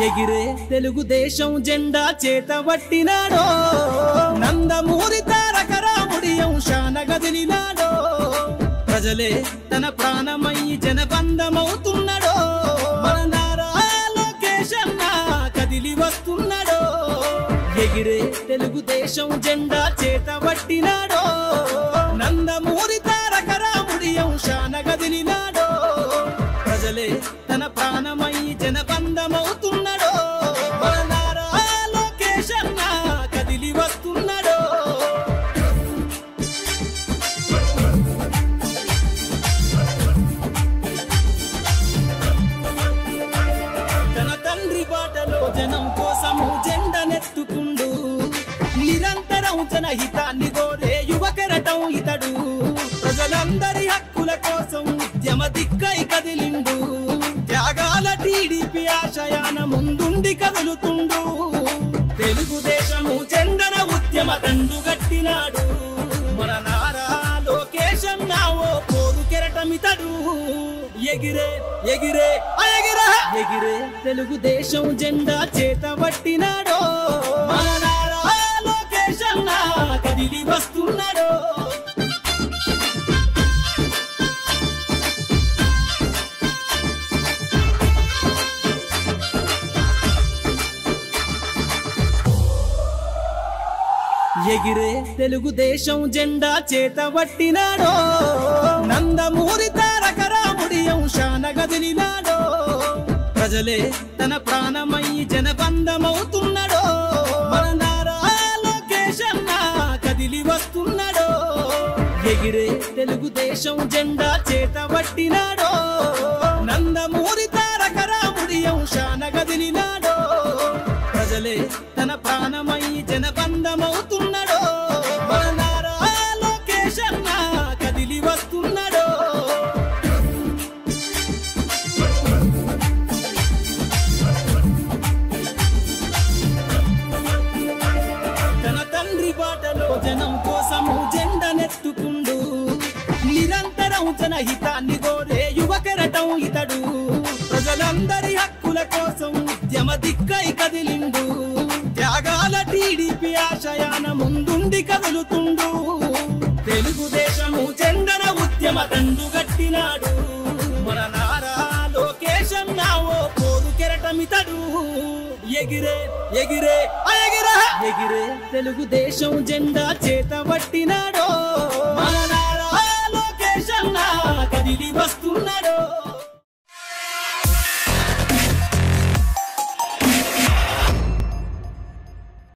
ఎగిరే తెలుగుదేశం జెండా చేతబట్టినాడో నందమూరి తారక రాముడి అంశాన గదిలినాడో ప్రజలే తన ప్రాణమయ్యి జనబంధమవుతున్నాడో మన నారా లోకేష్ అన్న కదిలి వస్తున్నాడో ఎగిరే తెలుగుదేశం జెండా చేతబట్టినాడో నందమూరి తారక రాముడి అంశాన గదిలినాడో ప్రజలే తన ప్రాణమయ్యి జనబంధమవుతున్నాడో మన నారా లోకేష్ అన్న కదిలి వస్తున్నాడో తన తండ్రి బాటలో జనం కోసము జెండనెత్తుకుండు నిరంతరం జనహితాన్ని కోరే యువకరటం ఇతడు ప్రజలందరి హక్కుల కోసం ఉద్యమ దిక్కై కదిలిండు త్యాగాల టీడీపీ ఆశయాన ముందుండి కదులుతుండు తెలుగుదేశము జెండన ఉద్యమ దండు గట్టినాడు మన నారా లోకేశం నావో పోరు కెరటమితడు ఎగిరే ఎగిరే ఆ ఎగిరే ఎగిరే తెలుగుదేశం జెండా చేతబట్టినాడో మన నారా లోకేశం నా కదిలి వస్తున్నాడో ఎగిరే తెలుగుదేశం జెండా చేతబట్టినాడో నందమూరి తారక రాముడి అంశాన గదిలినాడో ప్రజలే తన ప్రాణమయ్యి జనబంధమవుతున్నాడో మన నారా లోకేష్ అన్న కదిలి వస్తున్నాడో ఎగిరే తెలుగుదేశం జెండా చేతబట్టినాడో నందమూరి తారక రాముడి అంశాన గదిలినాడో ప్రజలే తన ప్రాణమయ్యి జనబంధమవుతున్నాడో మన నారా లోకేష్ అన్న కదిలి వస్తున్నాడో తన తండ్రి బాటలో జనం కోసము జెండనెత్తుకుండు నిరంతరం జనహితాన్ని కోరే యువకరటం ఇతడు ప్రజలందరి హక్కుల కోసం ఉద్యమ దిక్కై కదిలిండు త్యాగాల టీడీపీ ఆశయాన ముందుండి కదులుతుండు తెలుగుదేశము జెండన ఉద్యమ దండు గట్టినాడు మన నారా లోకేశం నావో పోరు కెరటమితడు ఎగిరే ఎగిరే ఆ ఎగిరే ఎగిరే తెలుగుదేశం జెండా చేతబట్టినాడో మన నారా లోకేశం నా కదిలి వస్తున్నాడు